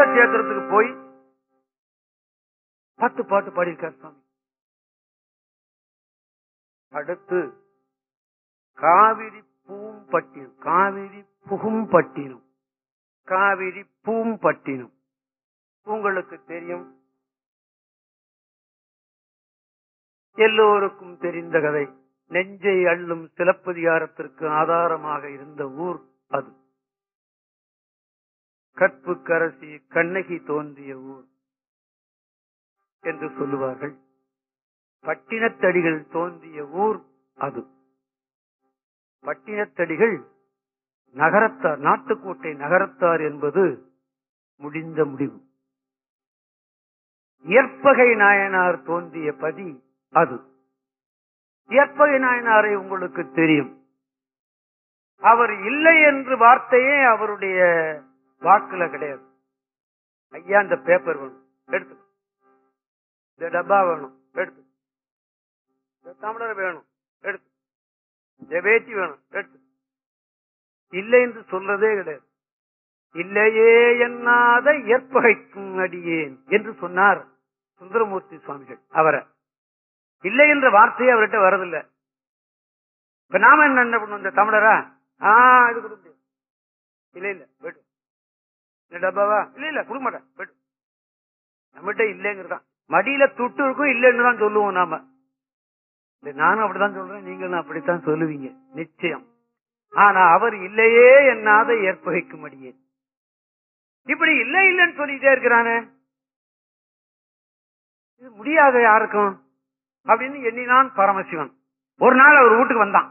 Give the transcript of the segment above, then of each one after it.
கஷேத்திரத்துக்கு போய் பத்து பாட்டு பாடியிருக்கார் சுவாமி அடுத்து காவிரி பூம்பட்டினம் காவிரி புகும்பட்டினம் காவிரி பூம்பட்டினம் உங்களுக்கு தெரியும் எல்லோருக்கும் தெரிந்த கதை நெஞ்சை அள்ளும் சிலப்பதிகாரத்திற்கு ஆதாரமாக இருந்த ஊர் அது கற்புக்கரசி கண்ணகி தோன்றிய ஊர் என்று சொல்லுவார்கள் பட்டினத்தடிகள் தோன்றிய ஊர் அது பட்டினத்தடிகள் நகரத்தார் நாட்டுக்கோட்டை நகரத்தார் என்பது முடிந்த முடிவு இயற்பகை நாயனார் தோன்றிய பதி அது இயற்பகை நாயனாரை உங்களுக்கு தெரியும் அவர் இல்லை என்று வார்த்தையே அவருடைய வாக்குல கிடையாது ஐயா இந்த பேப்பர் வேணும் எடுத்து இந்த டப்பா வேணும் எடுத்து இந்த தமிழர் வேணும் எடுத்து இந்த வேட்டி வேணும் எடுத்து இல்லை என்று சொல்றதே கிடையாது இல்லையே எண்ணாத இயற்பகைக்கும் அடியேன் என்று சொன்னார் சுந்தரமூர்த்தி சுவாமிகள் அவரை இல்லை என்ற வார்த்தையே அவர்கிட்ட வரதில்லை இப்ப நாம என்ன என்ன பண்ணுவோம் இந்த தமிழரா ஆ இது கொடுக்க முடியாது இல்ல இல்ல போயிட்டு இந்த டப்பாவா இல்ல இல்ல கொடுக்க மாட்டேன் போயிட்டு நம்மகிட்ட இல்லைங்கிறதான் மடியில துட்டு இருக்கும் இல்லைன்னு தான் சொல்லுவோம் நாம இல்ல நானும் அப்படிதான் சொல்றேன் நீங்களும் அப்படித்தான் சொல்லுவீங்க நிச்சயம் ஆனா அவர் இல்லையே என்னாத ஏற்பகைக்கும் அடியே இப்படி இல்லை இல்லைன்னு சொல்லிட்டே இருக்கிறானே இது முடியாது யாருக்கும் அப்படின்னு எண்ணினான் பரமசிவன் ஒரு நாள் அவர் வீட்டுக்கு வந்தான்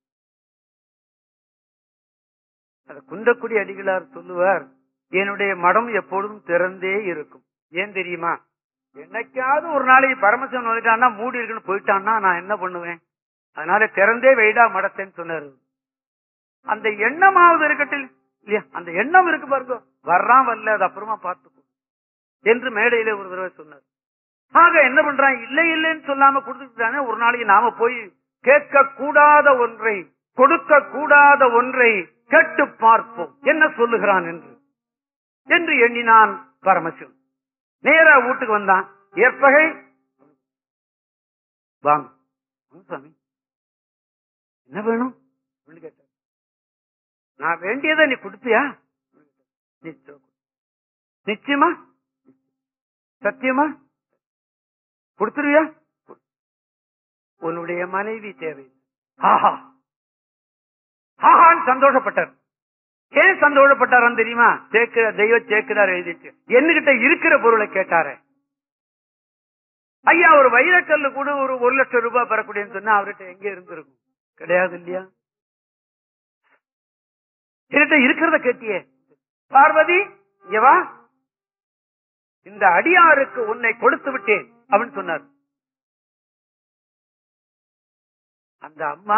அது குந்தக்குடி அடிகளார் சொல்லுவார் என்னுடைய மடம் எப்பொழுதும் திறந்தே இருக்கும் ஏன் தெரியுமா என்னைக்காவது ஒரு நாளைக்கு பரமசிவன் வந்துட்டான்னா மூடி இருக்குன்னு போயிட்டான்னா நான் என்ன பண்ணுவேன் அதனால திறந்தே வைடா மடத்தேன்னு சொன்னாரு அந்த எண்ணமாவது இருக்கட்டும் இல்லையா அந்த எண்ணம் இருக்கு பாருங்க வர்றான் வரல அது அப்புறமா பார்த்துக்கோ என்று மேடையில ஒரு தடவை சொன்னார் ஆக என்ன பண்றான் இல்லை இல்லைன்னு சொல்லாம கொடுத்துட்டானே ஒரு நாளைக்கு நாம போய் கேட்க கூடாத ஒன்றை கொடுக்க கூடாத ஒன்றை கேட்டு பார்ப்போம் என்ன சொல்லுகிறான் என்று என்று எண்ணினான் பரமசிவன் நேரா வீட்டுக்கு வந்தான் ஏற்பகை வாங்க வாங்க சாமி என்ன வேணும் அப்படின்னு கேட்டார் நான் வேண்டியதை நீ கொடுத்தியா நிச்சயம் நிச்சயமா சத்தியமா கொடுத்துருவியா உன்னுடைய மனைவி தேவை ஆஹா ஆஹான்னு சந்தோஷப்பட்டார் ஏன் சந்தோஷப்பட்டாரான்னு தெரியுமா சேக்கிற தெய்வ சேக்கிரார் எழுதிட்டு என்கிட்ட இருக்கிற பொருளை கேட்டாரு ஐயா ஒரு வைரக்கல்லு கூட ஒரு ஒரு லட்சம் ரூபாய் பெறக்கூடியன்னு சொன்னா அவர்கிட்ட எங்க இருந்திருக்கும் கிடையாது இல்லையா என்கிட்ட இருக்கிறத கேட்டியே பார்வதி இங்க வா இந்த அடியாருக்கு உன்னை கொடுத்து விட்டேன் அப்படின்னு சொன்னார் அந்த அம்மா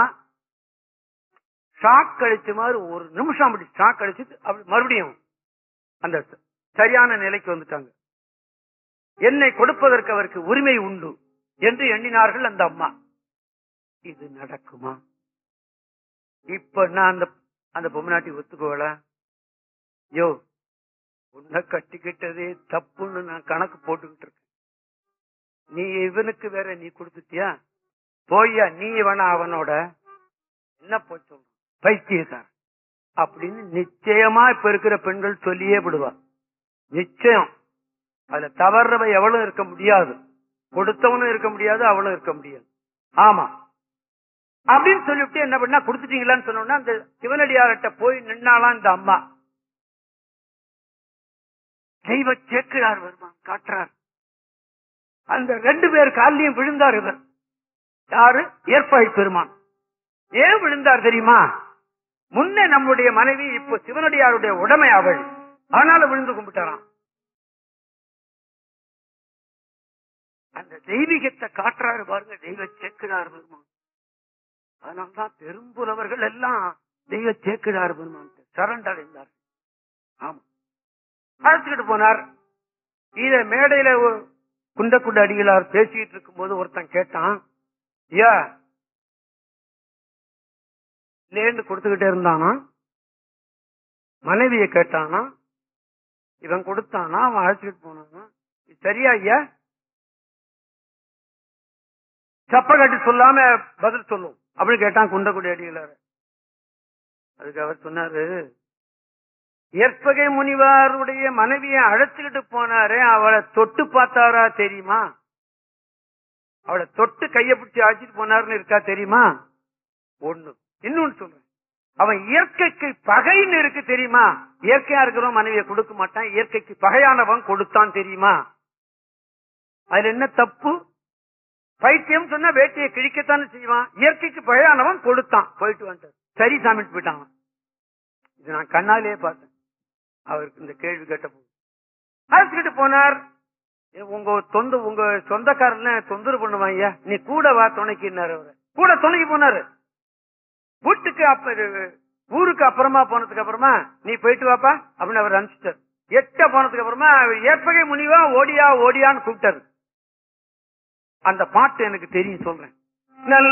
ஷாக் கழிச்ச மாதிரி ஒரு நிமிஷம் அப்படி ஷாக் கழிச்சு அப்படி மறுபடியும் அந்த சரியான நிலைக்கு வந்துட்டாங்க என்னை கொடுப்பதற்கு அவருக்கு உரிமை உண்டு என்று எண்ணினார்கள் அந்த அம்மா இது நடக்குமா இப்ப நான் அந்த அந்த பொம்மநாட்டி ஒத்துக்கோல யோ உன்னை கட்டிக்கிட்டதே தப்புன்னு நான் கணக்கு போட்டுக்கிட்டு இருக்கேன் நீ இவனுக்கு வேற நீ கொடுத்துட்டியா போய்யா நீ வேணா அவனோட என்ன போச்சு பைத்தியக்கார் அப்படின்னு நிச்சயமா இப்ப இருக்கிற பெண்கள் சொல்லியே விடுவா நிச்சயம் அதுல தவறவ எவளும் இருக்க முடியாது கொடுத்தவனும் இருக்க முடியாது அவளும் இருக்க முடியாது ஆமா அப்படின்னு சொல்லிவிட்டு என்ன பண்ணா கொடுத்துட்டீங்களான்னு சொன்னோம்னா அந்த சிவனடியார்கிட்ட போய் நின்னாலாம் இந்த அம்மா தெய்வ சேக்கிழார் வருமான் காட்டுறார் அந்த ரெண்டு பேர் காலையும் விழுந்தார் இவர் யாரு ஏற்பகை பெருமான் ஏன் விழுந்தார் தெரியுமா முன்னே நம்முடைய மனைவி இப்போ சிவனடியாருடைய உடைமை அவள் அதனால விழுந்து கும்பிட்டாராம் அந்த தெய்வீகத்தை காட்டுறாரு பாருங்க தெய்வ சேக்கிழார் பெருமான் அதனால்தான் பெரும்புலவர்கள் எல்லாம் தெய்வ சேக்கிழார் பெருமான் சரண்டடைந்தார் ஆமா அழைச்சுக்கிட்டு போனார் இத மேடையில ஒரு குண்ட குண்ட அடிகளார் பேசிக்கிட்டு இருக்கும்போது ஒருத்தன் கேட்டான் ஐயா லேண்டு கொடுத்துக்கிட்டே இருந்தானா மனைவியை கேட்டானா இவன் கொடுத்தானா அவன் அழைச்சிட்டு போனானா இது சரியா ஐயா சப்ப கட்டி சொல்லாம பதில் சொல்லும் அப்படின்னு கேட்டான் குண்டக்குடி அடிகளார் அதுக்கு அவர் சொன்னாரு ஏற்பகை முனிவாருடைய மனைவியை அழைச்சுக்கிட்டு போனாரே அவளை தொட்டு பார்த்தாரா தெரியுமா அவளை தொட்டு கைய பிடிச்சி அழைச்சிட்டு போனாருன்னு இருக்கா தெரியுமா ஒண்ணு இன்னொன்னு சொல்றேன் அவன் இயற்கைக்கு பகைன்னு இருக்கு தெரியுமா இயற்கையா இருக்கிறவன் மனைவியை கொடுக்க மாட்டான் இயற்கைக்கு பகையானவன் கொடுத்தான் தெரியுமா அதுல என்ன தப்பு பைத்தியம் சொன்னா வேட்டையை கிழிக்கத்தானே செய்வான் இயற்கைக்கு பகையானவன் கொடுத்தான் போயிட்டு வந்துட்டான் சரி சாமிட்டு போயிட்டான் அவன். இது நான் கண்ணாலேயே பார்த்தேன் அவருக்கு இந்த கேள்வி கேட்டப்போ அழைச்சிக்கிட்டு போனார் ஏ, உங்க தொந்த உங்க சொந்தக்காரன் தொந்தரவு பண்ணுவாங்க நீ கூட வா துணைக்குன்னாரு அவரு கூட துணைக்கு போனாரு வீட்டுக்கு அப்ப இது, ஊருக்கு அப்புறமா போனதுக்கு அப்புறமா நீ போயிட்டு வாப்பா அப்படின்னு அவர் அனுப்பிச்சிட்டார் எட்ட போனதுக்கு அப்புறமா அவர் ஏற்பகை முனிவா ஓடியா ஓடியான்னு கூப்பிட்டாரு அந்த பாட்டு எனக்கு தெரியும் சொல்றேன் நல்ல